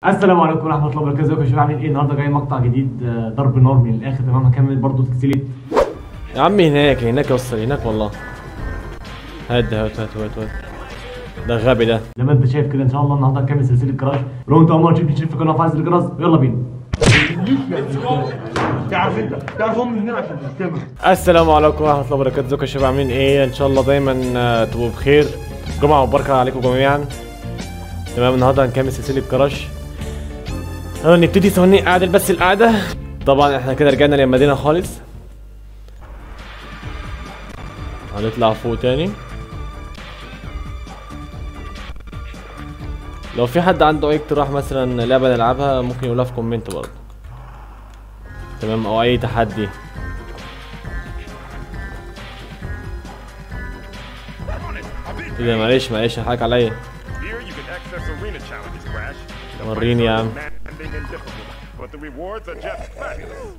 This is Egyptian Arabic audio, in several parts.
السلام عليكم ورحمه الله وبركاته ازيكم يا شباب عاملين ايه النهارده جاي مقطع جديد آه، ضرب نار من الاخر تمام هكمل برضو سلسله يا عمي هناك هناك يا اسطى هناك والله هات ده هات هات هات هات ده غبي ده زي ما انت شايف كده ان شاء الله النهارده هنكمل سلسله كراش ولو انت اول مره تشوف تشوف في القناه فعل زر الجرس يلا بينا تعرف انت تعرف هم هنا عشان تستمع السلام عليكم ورحمه الله وبركاته ازيكم يا شباب عاملين ايه ان شاء الله دايما آه، تبقوا بخير جمعه مباركه عليكم جميعا تمام النهارده هنكمل سلسله كراش يلا نبتدي ثواني قاعده بس القعده طبعا احنا كده رجعنا للمدينه خالص هنطلع فوق تاني لو في حد عنده اي اقتراح مثلا لعبه نلعبها ممكن يقولها في كومنت برضه تمام او اي تحدي ايه ده معلش معلش حقك عليا Here you can access arena challenges, Crash. The وريني يا عم demanding and difficult, but the rewards are just fabulous.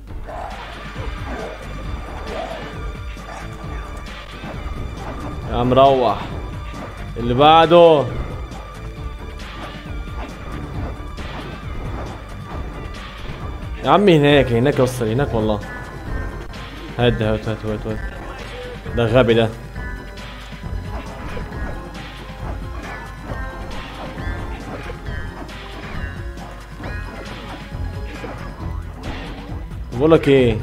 يا عم روح اللي بعده يا عمي هناك هناك يا اسطى هناك والله هات ده هات هات هات هات ده غبي ده بقول لك ايه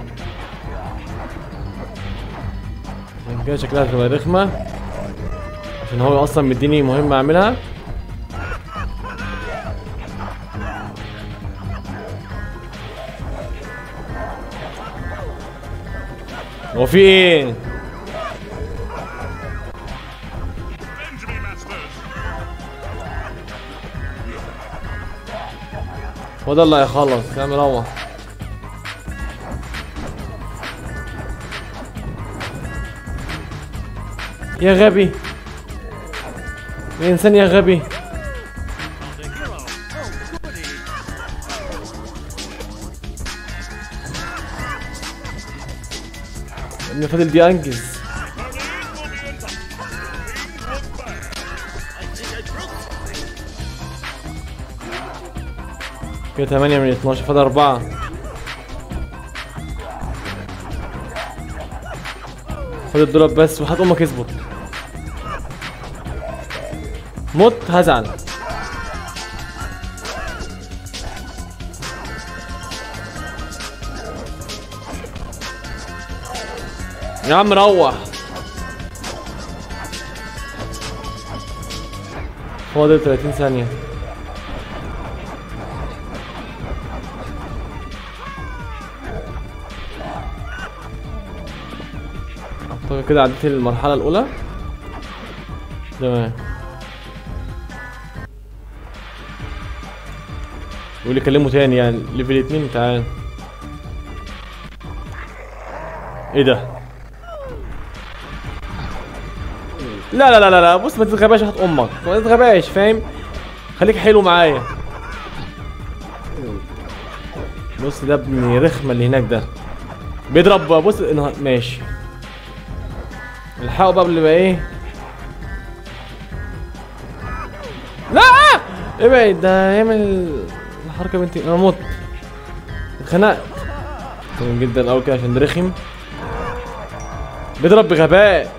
عشان كده شكلها هتبقى رخمة عشان هو اصلا مديني مهمة اعملها هو في ايه؟ Injury Masters. هو ده اللي هيخلص يا عم روح يا غبي يا انسان يا غبي ابني فاضل دي انجز كده 8 من 12 فاضل 4 خد الدولاب بس وهات امك اظبط مت هزعل يا عم روح فاضل 30 ثانية اعتقد كده عديت المرحلة الأولى تمام يقول لي كلمه تاني يعني ليفل اتنين تعال ايه ده لا لا لا لا لا بص ما تتغباش هات امك ما تتغباش فاهم خليك حلو معايا بص ده ابن رخمه اللي هناك ده بيضرب بص إنه- ماشي الحقوا بقى قبل ما ايه لا ابعد ده يعمل الحركه بنتي انا مت اتخنقت تمام جدا قوي كده عشان ده رخم بيضرب بغباء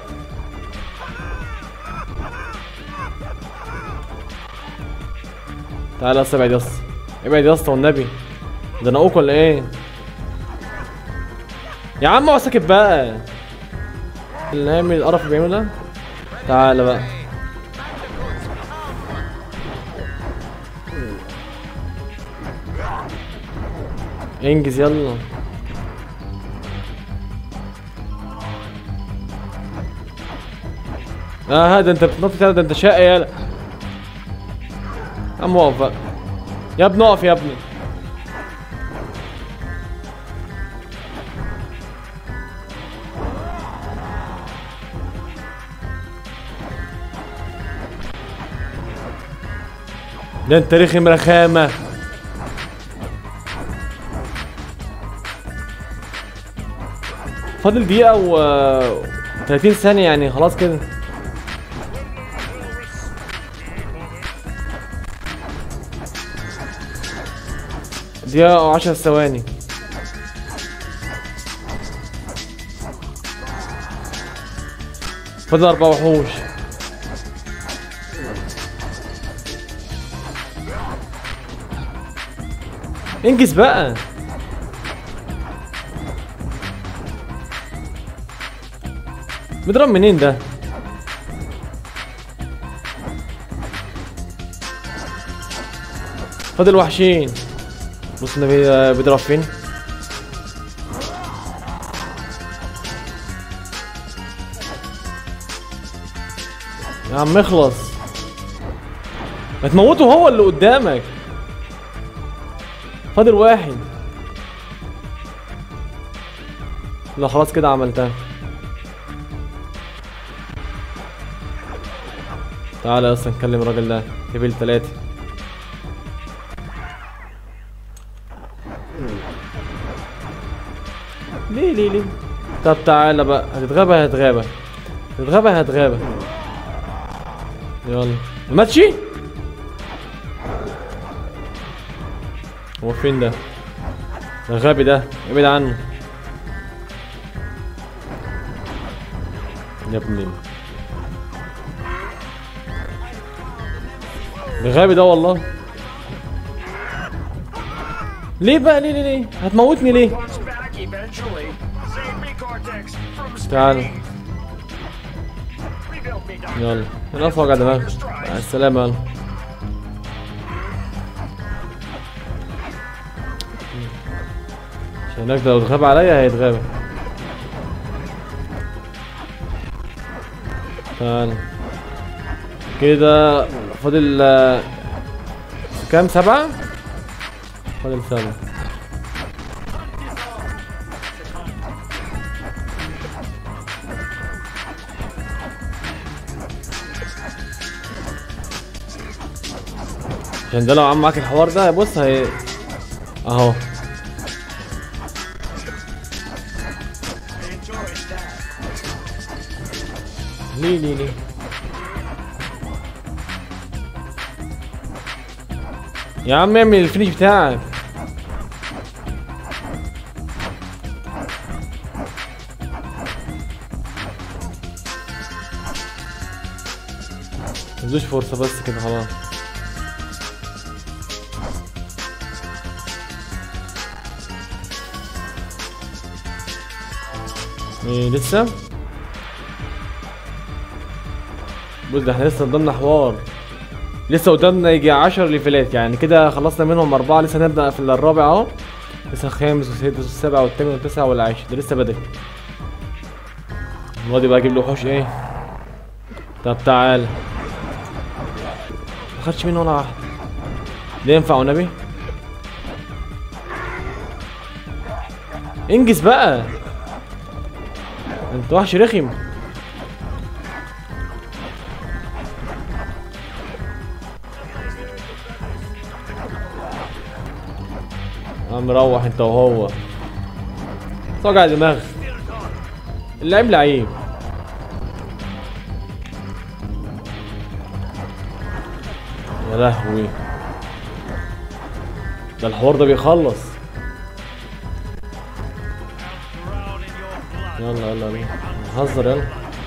تعالى يا اسطى ابعد يا اسطى ابعد يا اسطى والنبي ده نقوك ولا ايه يا عم هو ساكت بقى اللي هيعمل القرف اللي بيعمله ده تعالى بقى انجز يلا اه ده انت بتنط كده ده انت شقي يالا عم اقف بقى يا ابني اقف يا ابني ده انت رخم رخامه فاضل دقيقة و 30 ثانية يعني خلاص كده دقيقة وعشر ثواني فاضل أربع وحوش انجز بقى بيضرب منين ده؟ فاضل وحشين بص النبي آه، بيضرب فين يا عم اخلص ما تموته هو اللي قدامك فاضل واحد لا خلاص كده عملتها تعالى يا اسطى نكلم الراجل ده ليفل تلاتة ليه ليه ليه طب تعالى بقى هتتغابى هتغابى هتتغابى هتغابى يلا ما تشي هو فين ده ده غبي ده ابعد عنه يا ابني ده غبي ده والله ليه بقى ليه ليه ليه هتموتني ليه Comes back eventually. Save me, Cortex, from تعال rebuild me, Doctor. يلا نقف وجع دماغ مع السلامة يلا عشان هناك ده لو اتغاب عليا هيتغاب تعال كده فاضل آه، كام سبعة؟ فاضل سبعة عشان ده لو عم معاك الحوار ده بص هي اهو ليه ليه ليه يا عم اعمل الفينيش بتاعك مدوش فرصة بس كده خلاص ايه لسه بص ده احنا لسه قدامنا حوار لسه قدامنا يجي 10 ليفلات يعني كده خلصنا منهم أربعة لسه نبدأ في الرابع أهو لسه الخامس والسادس والسابع والثامن والتاسع والعاشر ده لسه بدأ الماضي بقى أجيب له وحوش إيه طب تعال ما خدش منه ولا واحد ده ينفع والنبي انجز بقى انت وحش رخم عم روح انت وهو وجع دماغ اللعيب لعيب يا لهوي ده الحوار ده بيخلص يلا يلا يلا نهزر يلا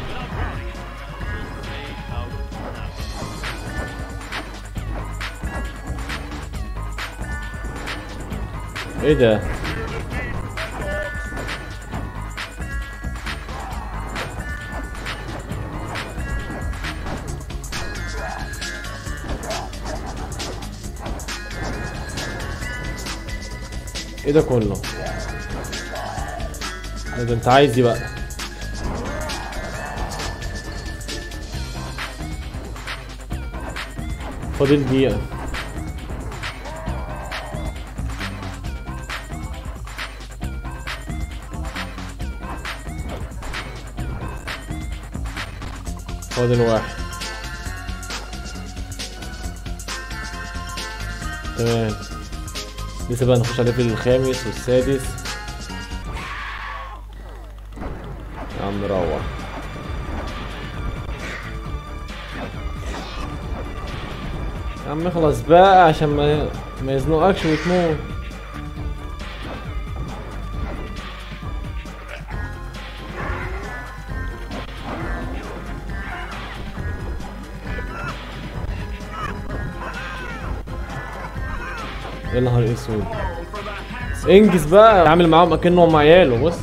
ايه ده ايه ده كله ده, ده انت عايز دي بقى فاضل دقيقة فاضل واحد تمام لسه بقى نخش على الليفل الخامس والسادس يا عم روح يا عم اخلص بقى عشان ما ما يزنقكش وتموت يا نهار اسود انجز بقى عامل معاهم اكنهم عياله بص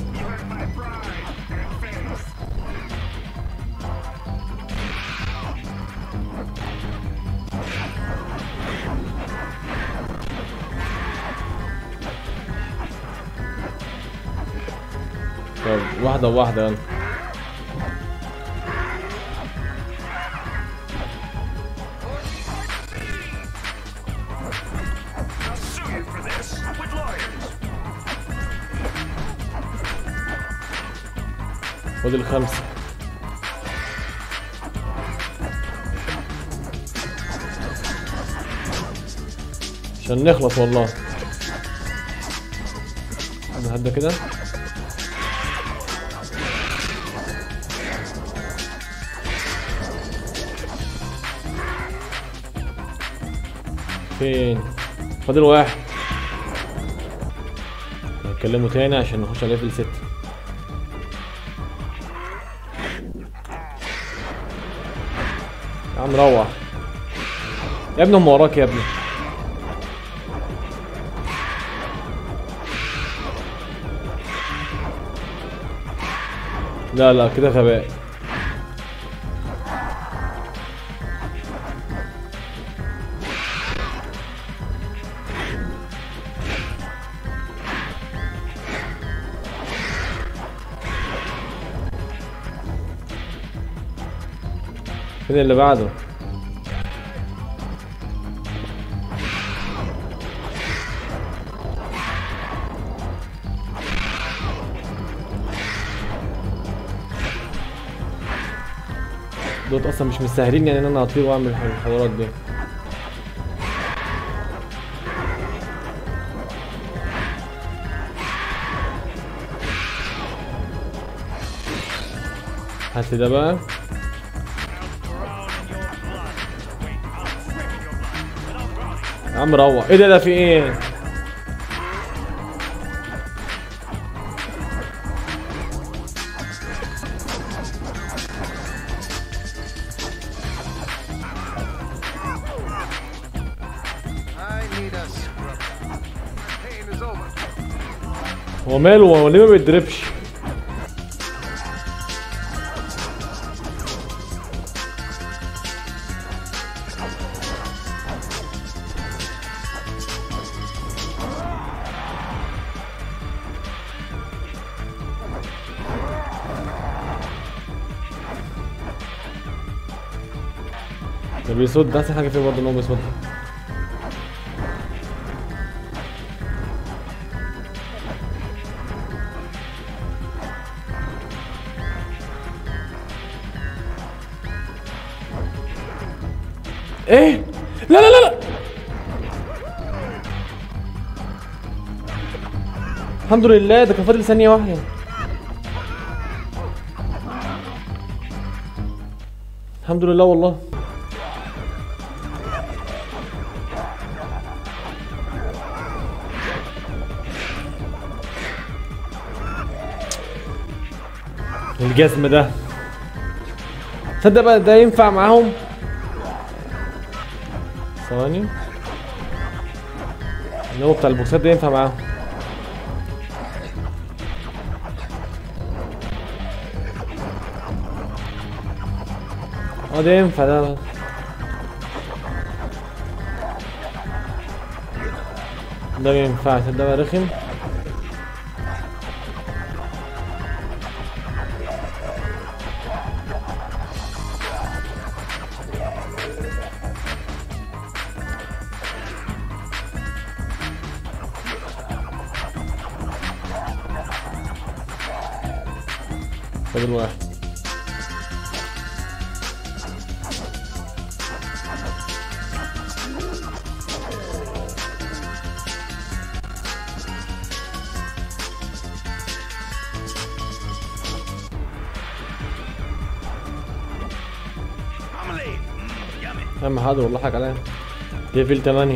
طب واحدة واحدة يلا Sue you for this with lawyers. خد الخمسة عشان نخلص والله نهدى كده فين فاضل واحد نكلمه تاني عشان نخش على ليفل ستة يا عم روح يا ابني هم وراك يا ابني لا لا كده غباء فين اللي بعده دول اصلا مش مستاهلين يعني ان انا اطير واعمل الحوارات دي هات لي ده بقى يا عم روح ايه ده ده في ايه I need a scrub. Pain is over. هو ماله هو ليه ما بيتضربش ده بيصد ده احسن حاجه فيه برضه ان هو بيصد ايه لا لا لا لا الحمد لله ده كان فاضل ثانيه واحده الحمد لله والله الجزم ده تصدق بقى ده ينفع معاهم ثواني اللي هو بتاع البوكسات ده ينفع معاهم اه ده ينفع ده ده ما ينفعش ده بقى رخم فاضل واحد Marmalade. Mm, yummy. يا عم حاضر والله حق عليا ليفل 8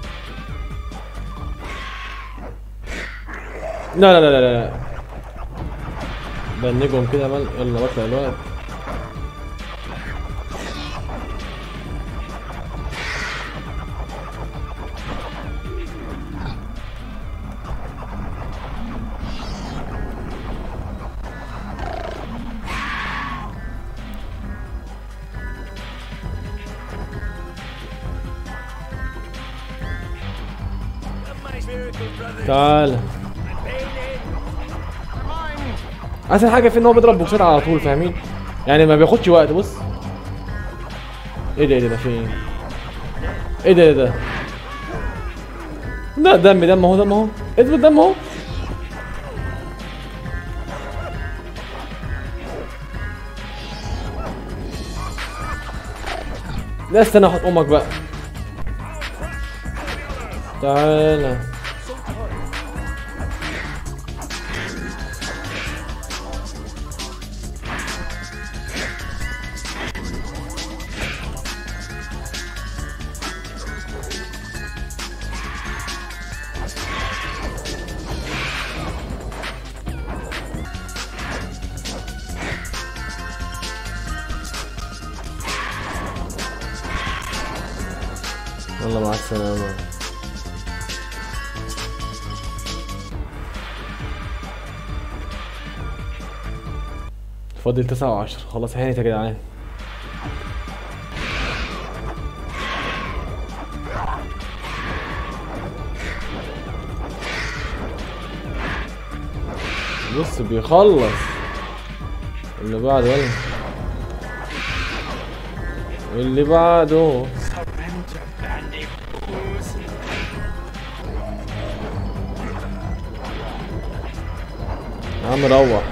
لا لا لا لا لا بنجهم كده مال يلا بطلع الوقت تعال احسن حاجه فيه ان هو بيضرب بسرعه على طول فاهمين يعني ما بياخدش وقت بص ايه ده ايه ده ده في ايه ايه ده ايه ده ده دم دم اهو دم اهو اثبت دم اهو لا استنى احط امك بقى تعالى يلا مع السلامة فاضل تسعة وعشرة خلاص هانت يا جدعان بص بيخلص اللي بعده يلا اللي بعده يا عم روح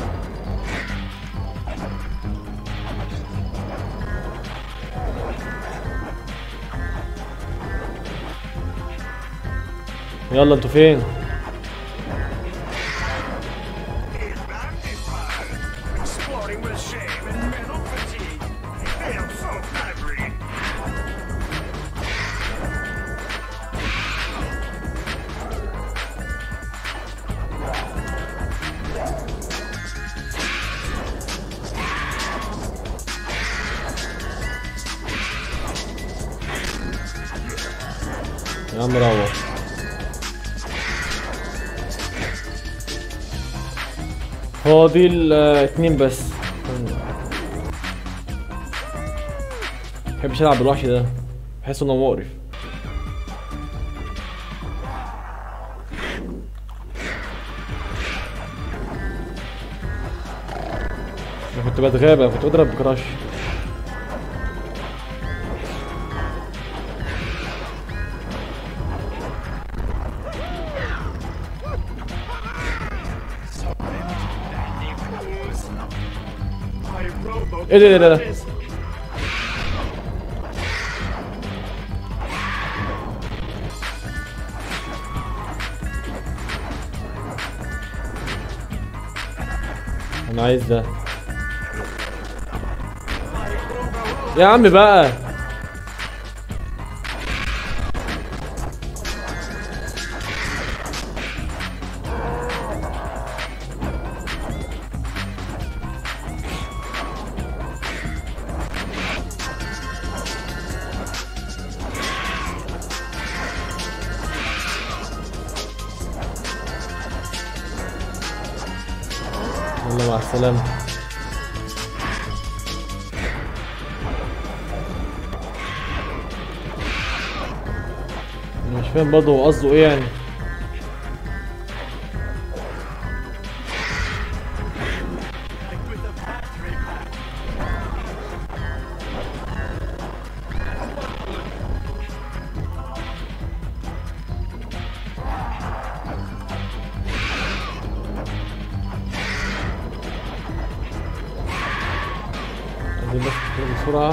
يلا انتوا فين Exploding with shame and mental fatigue. I am so angry. يا عم روح فاضل آه، اتنين بس مبحبش العب بالوحش ده بحس انه مقرف انا كنت بتغابى كنت بضرب بكراش ايه ده ايه ده ده انا عايز ده يا عم بقى يلا مع السلامة أنا مش فاهم برضه هو قصده ايه يعني عايزين بس نخرج بسرعة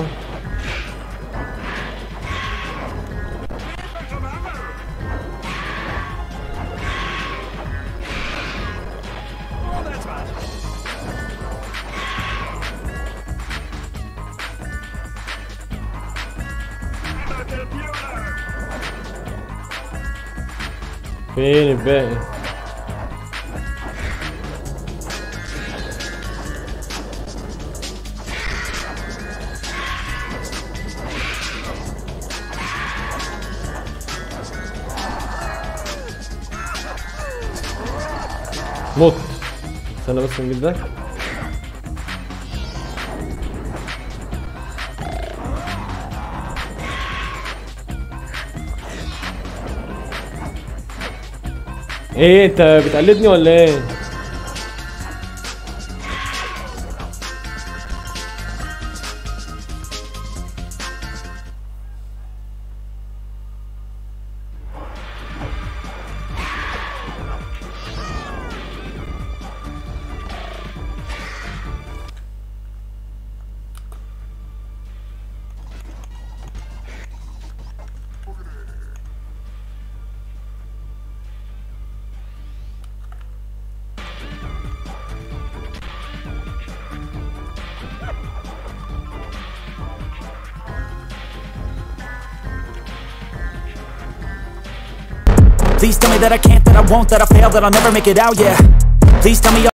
فين الباقي موت استنى بس نجيب ده ايه انت بتقلدني ولا ايه Please tell me that I can't, that I won't, that I fail, that I'll never make it out, yeah Please tell me